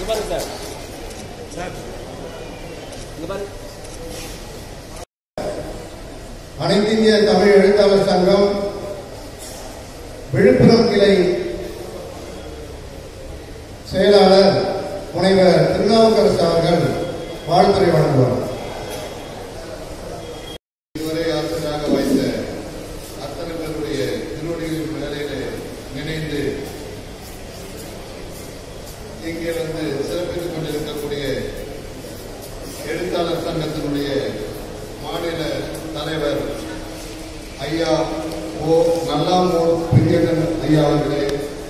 இங்க பாருங்க sir sir இங்க பாருங்க அனைத்து இந்திய தமிழ் எழுத்தாளர் சங்கம் விழுப்புரம் கிளை செயலாளர் முனைவர் திருநாவுக்கரசு அவர்கள் வாழ்த்துறை வழங்குவார் இதுவரை ஆசிரியராக வைத்த அத்தனை பேருடைய திருவடிகளின் மேலையிலே நினைந்து இங்கே வந்து சிறப்பித்துக் கொண்டிருக்கக்கூடிய எழுத்தாளர் சங்கத்தினுடைய மாநில தலைவர் ஐயா ஓ நல்லாமூர் பிரியகன் ஐயா அவர்களே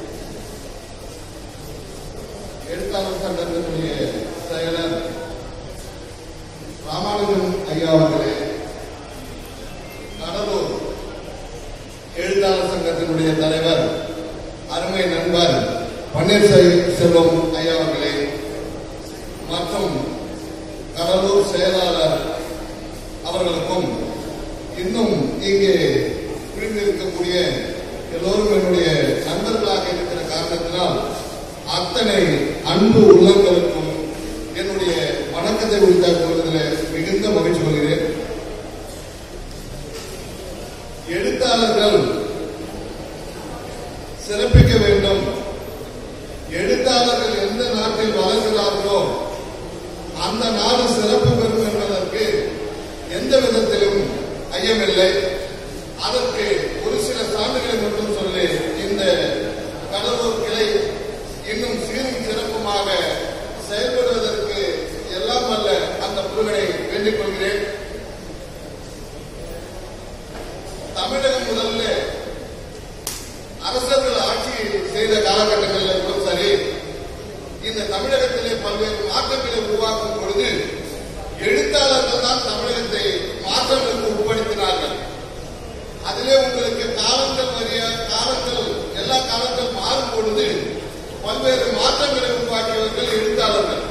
எழுத்தாளர் சங்கத்தினுடைய செயலர் ராமானுஜன் ஐயா அவர்களே கடலூர் எழுத்தாளர் சங்கத்தினுடைய தலைவர் அருமை நண்பர் பன்னீர்செல் செல்வம் ஐயா அவர்களே மற்றும் கடலூர் செயலாளர் அவர்களுக்கும் இன்னும் இங்கே புரிந்திருக்கக்கூடிய எல்லோரும் என்னுடைய நண்பர்களாக இருக்கிற காரணத்தினால் அத்தனை அன்பு உள்ளங்களுக்கும் என்னுடைய வணக்கத்தை உரித்தாக் கொள்வதில் மிகுந்த மகிழ்ச்சி கொள்கிறேன் எழுத்தாளர்கள் சிறப்பிக்க வேண்டும் எழுத்தாளர்கள் எந்த நாட்டில் வளர்கிறார்களோ அந்த நாடு சிறப்பு பெறும் என்பதற்கு எந்த விதத்திலும் ஐயமில்லை அதற்கு ஒரு சில சான்றுகளை மட்டும் சொல்லி இந்த கடலூர் கிளை இன்னும் சீரும் சிறப்புமாக செயல்படுவதற்கு எல்லாம் வல்ல அந்த முருகனை வேண்டிக் கொள்கிறேன் தமிழகம் முதல்ல அரசர்கள் ஆட்சி செய்த காலகட்டங்களில் கூட சரி இந்த தமிழகத்திலே பல்வேறு மாற்றங்களை உருவாக்கும் பொழுது எழுத்தாளர்கள் தான் தமிழகத்தை மாற்றங்களுக்கு உட்படுத்தினார்கள் அதிலே உங்களுக்கு காலங்கள் வரிய காலங்கள் எல்லா காலங்கள் மாறும் பொழுது பல்வேறு மாற்றங்களை உருவாக்கியவர்கள் எழுத்தாளர்கள்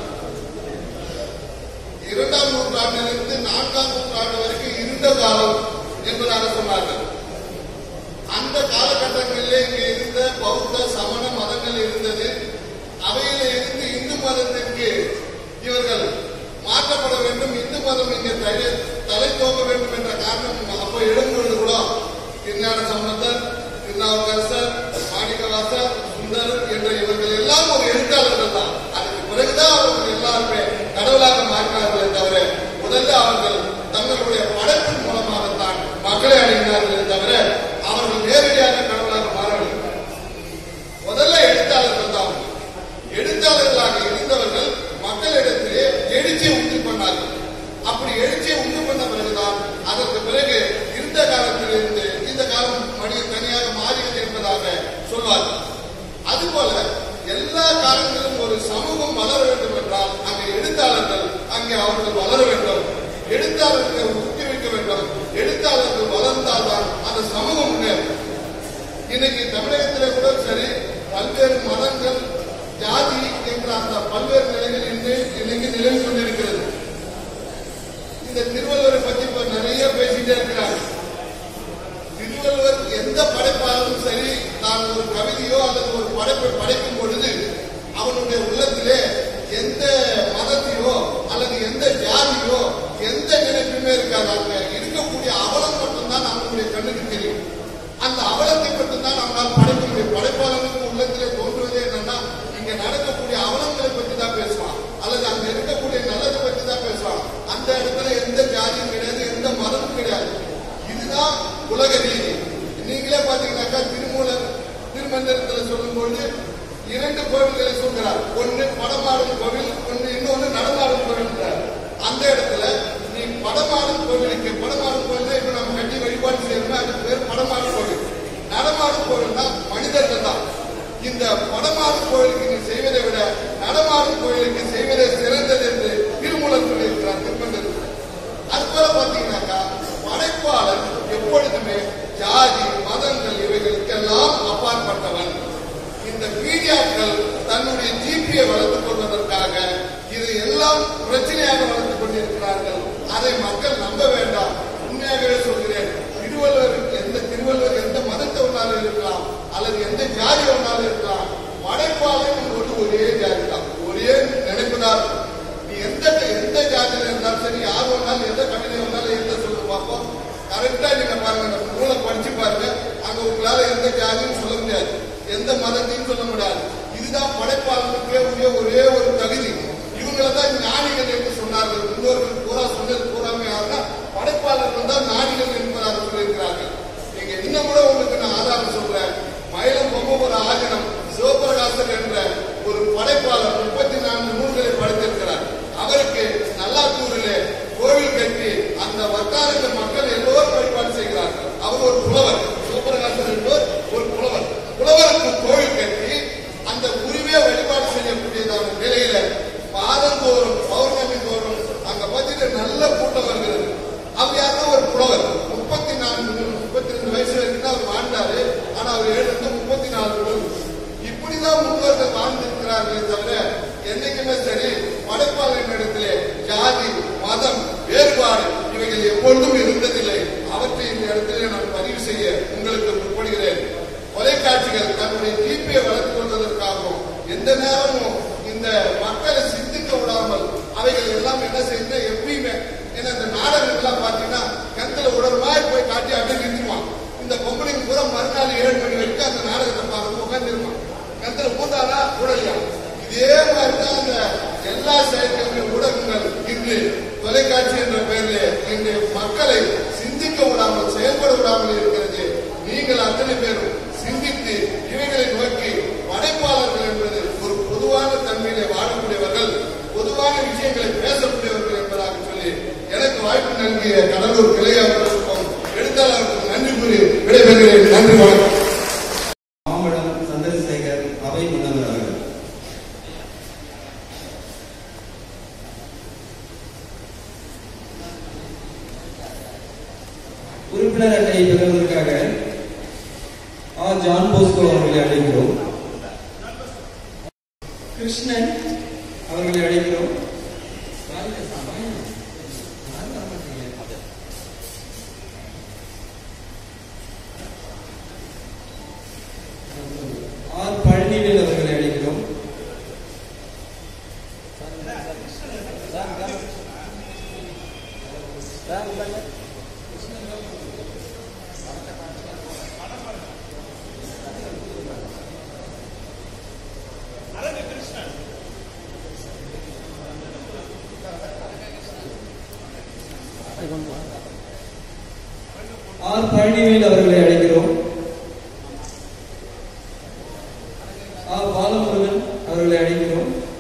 இரண்டாம் நூற்றாண்டிலிருந்து நான்காம் நூற்றாண்டு வரைக்கும் இருண்ட காலம் என்பதாக சொன்னார்கள் அந்த காலகட்டங்களிலே இங்கே இருந்த பௌத்த சமண மதங்கள் இருந்தது அவையிலே இருந்து இந்து மதத்திற்கு இவர்கள் மாற்றப்பட வேண்டும் இந்து மதம் இங்கே தலை தலை தோக்க வேண்டும் என்ற காரணம் அப்போ எழும்பொழுது கூட திருஞான சம்பந்தர் திருநாவுக்கரசர் மாணிக்கவாசர் சுந்தரர் என்ற இவர்கள் எல்லாம் ஒரு எழுத்தாளர்கள் தான் அதுக்கு பிறகுதான் அவர்கள் எல்லாருமே கடவுளாக மாற்றினார்களே தவிர முதல்ல அவர்கள் தங்களுடைய படைப்பின் மூலமாகத்தான் மக்களை அடைந்தார்களே தவிர அவர்கள் நேரடியாக கடவுளாக மாறவில்லை முதல்ல எழுத்தாளர்கள் தான் எழுத்தாளர்களாக இருந்தவர்கள் மக்களிடத்திலே எழுச்சியை உண்டு பண்ணார்கள் அப்படி எழுச்சியை உண்டு பண்ண பிறகுதான் அதற்கு பிறகு இருந்த காலத்திலிருந்து இந்த காலம் மணி தனியாக மாறியது என்பதாக சொல்வார்கள் அதுபோல எல்லா காலங்களிலும் ஒரு சமூகம் வளர வேண்டும் என்றால் அங்கே எழுத்தாளர்கள் அங்கே அவர்கள் வளர வேண்டும் எழுத்தாளர்களை ஊக்குவிக்க வேண்டும் எழுத்தாளர்கள் வளர்ந்தால்தான் அந்த சமூகம் முன்னேறும் இன்னைக்கு தமிழகத்திலே கூட சரி பல்வேறு மதங்கள் ஜாதி என்ற அந்த பல்வேறு நிலைகள் இன்று இன்னைக்கு நிலவி கொண்டிருக்கிறது இந்த திருவள்ளுவரை பத்தி இப்ப நிறைய பேசிட்டே இருக்கிறாங்க திருவள்ளுவர் எந்த படைப்பாளரும் சரி நான் ஒரு கவிதையோ அல்லது ஒரு படைப்பை படைக்கும் பொழுது அவனுடைய உள்ளத்திலே எந்த மதத்தையோ அல்லது எந்த ஜாதியோ எந்த நினைப்புமே இருக்காது அங்க இருக்கக்கூடிய அவலம் மட்டும்தான் அவனுடைய கண்ணுக்கு தெரியும் அந்த அவலத்தை மட்டும்தான் அவனால் படைக்க முடியும் படைப்பாளனுக்கு உள்ளத்திலே தோன்றுவதே என்னன்னா இங்க நடக்கக்கூடிய அவலங்களை பற்றி தான் பேசுவான் அல்லது அங்க இருக்கக்கூடிய நல்லதை பற்றி தான் பேசுவான் அந்த இடத்துல எந்த ஜாதியும் கிடையாது எந்த மதமும் கிடையாது இதுதான் உலக நீதி நீங்களே பாத்தீங்கன்னாக்கா திருமூலர் திருமந்திரத்தில் சொல்லும்போது இரண்டு கோவில்களை சொல்கிறார் ஒன்று படமாடும் கோவில் ஒன்று இன்னொன்று நடமாடும் கோவில் அந்த இடத்துல நீ படமாடும் கோவிலுக்கு படமாடும் கோவில் இப்ப நம்ம கட்டி வழிபாடு செய்யணும்னா அதுக்கு பேர் படமாடும் கோவில் நடமாடும் கோவில்னா மனிதர்கள் தான் இந்த படமாடும் கோயிலுக்கு நீ செய்வதை விட நடமாடும் கோயிலுக்கு செய்வதே சிறந்தது என்று திருமூலர் சொல்லியிருக்கிறார் திருமந்திரத்தில் அதுபோல பாத்தீங்கன்னாக்கா படைப்பாளர் எப்பொழுதுமே ஜாதி மதங்கள் இவைகளுக்கெல்லாம் அப்பாற்பட்டவன் இந்த மீடியாக்கள் தன்னுடைய ஜிபியை வளர்த்துக் கொள்வதற்காக இது எல்லாம் பிரச்சனையாக வளர்த்துக் கொண்டிருக்கிறார்கள் அதை மக்கள் நம்ப வேண்டாம் உண்மையாகவே சொல்கிறேன் திருவள்ளுவர் எந்த திருவள்ளுவர் எந்த மதத்தை ஒன்றாலும் இருக்கலாம் அல்லது எந்த ஜாதி ஒன்றாலும் இருக்கலாம் படைப்பாளர் என்பது ஒரே ஜாதி தான் ஒரே எந்த ஜாதியும் சொல்ல முடியாது எந்த மதத்தையும் சொல்ல முடியாது இதுதான் படைப்பாளனுக்கே உரிய ஒரே ஒரு தகுதி இவங்களை தான் ஞானிகள் என்று சொன்னார்கள் முன்னோர்கள் பூரா சொன்னது பூராமே யாருன்னா படைப்பாளர்கள் தான் ஞானிகள் என்பதாக சொல்லியிருக்கிறார்கள் நீங்க இன்னும் கூட உங்களுக்கு நான் ஆதாரம் சொல்றேன் மயிலம் பொம்மபுர ஆஜனம் சிவபிரகாசர் என்ற ஒரு படைப்பாளர் முப்பத்தி நான்கு நூல்களை படைத்திருக்கிறார் அவருக்கு நல்லாத்தூரிலே கோவில் கட்டி அந்த வட்டாரத்து மக்கள் எல்லோரும் வழிபாடு செய்கிறார்கள் அவர் ஒரு புலவர் சிவபிரகாசர் என்பவர் ஒரு புலவர் புலவருக்கு கோவில் கட்டி அந்த குருவே வழிபாடு செய்யக்கூடியதான நிலையில மாதந்தோறும் பௌர்ணமி தோறும் அங்க பார்த்துட்டு நல்ல கூட்டம் வருகிறது அவர் யாருன்னா ஒரு புலவர் முப்பத்தி நான்கு முப்பத்தி ரெண்டு வயசு வரைக்கும் தான் அவர் வாழ்ந்தாரு ஆனா அவர் எழுந்து முப்பத்தி நாலு நூல் இப்படிதான் முன்னோர்கள் வாழ்ந்திருக்கிறார்களே தவிர என்னைக்குமே சரி படைப்பாளரின் இடத்திலே ஜாதி மதம் வேறுபாடு இவைகள் எப்பொழுதும் இருந்ததில்லை அவற்றை இந்த இடத்திலே நான் பதிவு செய்ய உங்களுக்கு முற்படுகிறேன் தொலைக்காட்சிகள் தன்னுடைய தீப்பை வளர்த்துக் கொள்வதற்காகவும் எந்த நேரமும் இந்த மக்களை சிந்திக்க விடாமல் அவைகள் எல்லாம் என்ன செய்யுதுன்னா எப்பயுமே ஏன்னா இந்த நாடகங்கள்லாம் பார்த்தீங்கன்னா கணத்துல உடல் மாதிரி போய் காட்டி அப்படியே நிறுத்துவான் இந்த பொம்பளைங்க பூரா மறுநாள் ஏழு மணி வரைக்கும் அந்த நாடகத்தை பார்த்து உட்காந்துருவான் கணத்துல பூந்தாரா உடலையா இதே மாதிரி தான் அந்த எல்லா செயற்கை ஊடகங்கள் இன்று தொலைக்காட்சி என்ற பெயரில் இன்று மக்களை சிந்திக்க விடாமல் செயல்பட விடாமல் இருக்கிறது நீங்கள் அத்தனை பேரும் சிந்தித்து இவைகளை நோக்கி படைப்பாளர்கள் என்பது ஒரு பொதுவான தன்மையிலே வாழக்கூடியவர்கள் பொதுவான விஷயங்களை பேசக்கூடியவர்கள் என்பதாக சொல்லி எனக்கு வாய்ப்பு நல்கிய கடலூர் கிளையாளர்களுக்கும் எழுத்தாளருக்கும் நன்றி கூறி விடைபெறுகிறேன் நன்றி வணக்கம் மாம்பழம் சந்திரசேகர் அவை முன்னவர் அவர்கள் உறுப்பினர் அட்டையை பெறுவதற்காக ஆ ஜான் போஸ்கோ அவர்களை அழைக்கிறோம் கிருஷ்ணன் அவர்களை அழைக்கிறோம் ஆர் பழனிவேல் அவர்களை அழைக்கிறோம் ஆர் பழனிவேல் அவர்களை அழைக்கிறோம் ஆர் பாலமுருகன் அவர்களை அழைக்கிறோம்